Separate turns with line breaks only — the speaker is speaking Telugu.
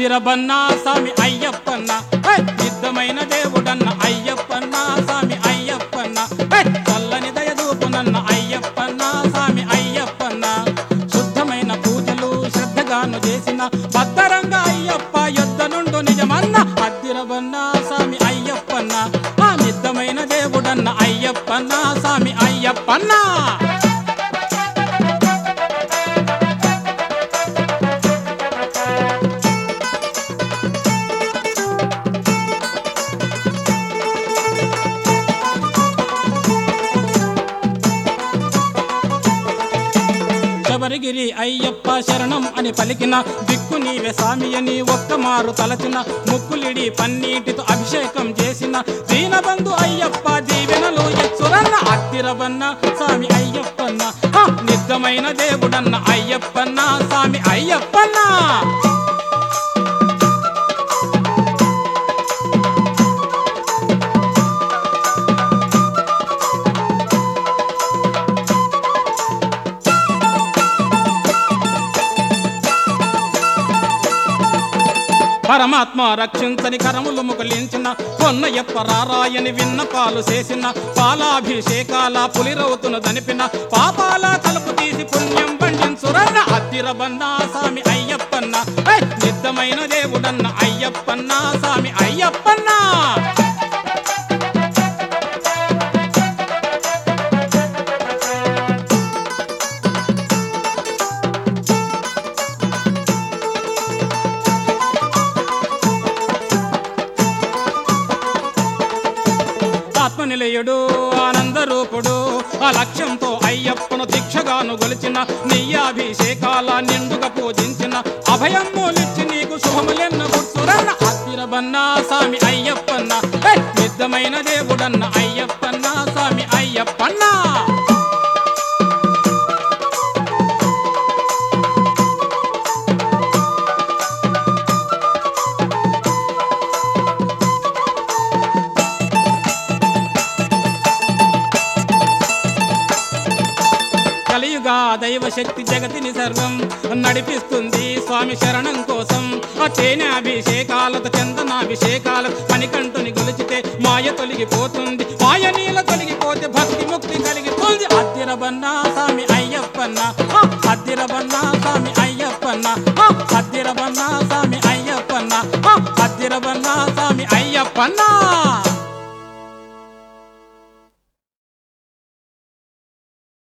అద్దిరబన్నా స్వామి అయ్యప్పన్న హే! సిద్ధమైన దేవుడన్న అయ్యప్పన్న స్వామి అయ్యప్పన్న హే! చల్లని దయదూపునన్న అయ్యప్పన్న స్వామి అయ్యప్పన్న శుద్ధమైన పూజలు శ్రద్ధగాను చేసిన భద్రంగా అయ్యప్ప యుద్ధ నుండు నిజమన్న అద్దిరబన్న స్వామి అయ్యప్పన్న ఆ మిద్దమైన దేవుడన్న అయ్యప్పన్న స్వామి అయ్యప్పన్న శబరిగిరి అయ్యప్ప శరణం అని పలికిన దిక్కు నీవే స్వామి అని ఒక్కమారు తలచిన ముక్కులిడి పన్నీటితో అభిషేకం చేసిన దీనబంధు అయ్యప్ప దీవెనలు ఎచ్చురన్న అత్తిరవన్న స్వామి అయ్యప్పన్న ఆ, నిజమైన దేవుడన్న అయ్యప్పన్న స్వామి అయ్యప్పన్న పరమాత్మ రక్షించని కరములు ముకులించిన కొన్నయ్యప్ప రారాయని విన్నపాలు చేసిన పాలాభిషేకాల పులిరవుతును దనిపిన పాపాల తలుపు తీసి పుణ్యం పండించురన్న అద్దిరబన్న స్వామి అయ్యప్పన్న హే! నిద్దమైన దేవుడన్న అయ్యప్పన్న స్వామి అయ్యప్పన్న ఆత్మనిలయుడు ఆనందరూపుడు ఆ లక్ష్యంతో అయ్యప్పను దీక్షగాను గొలిచిన నెయ్యాభిషేకాల నిండుగా పూజించిన అభయమ్ములిచ్చి నీకు శుభములెన్న గుర్తురన్న అత్తిరబన్న స్వామి అయ్యప్పన్న హే! నిజమైన దేవుడన్న అయ్యప్పన్న స్వామి అయ్యప్పన్న కలియుగా దైవశక్తి జగతిని సర్వం నడిపిస్తుంది స్వామి శరణం కోసం ఆ తేనె అభిషేకాలతో చందనాభిషేకాలు మణికంఠుని గొలిచితే మాయ తొలగిపోతుంది మాయ నీల తొలగిపోతే భక్తి ముక్తి కలిగిపోతుంది అద్దిరబన్న స్వామి అయ్యప్పన్న ఆ, అద్దిరబన్న స్వామి అయ్యప్పన్న ఆ, అద్దిరబన్న స్వామి అయ్యప్పన్న ఆ, అద్దిరబన్న స్వామి అయ్యప్పన్న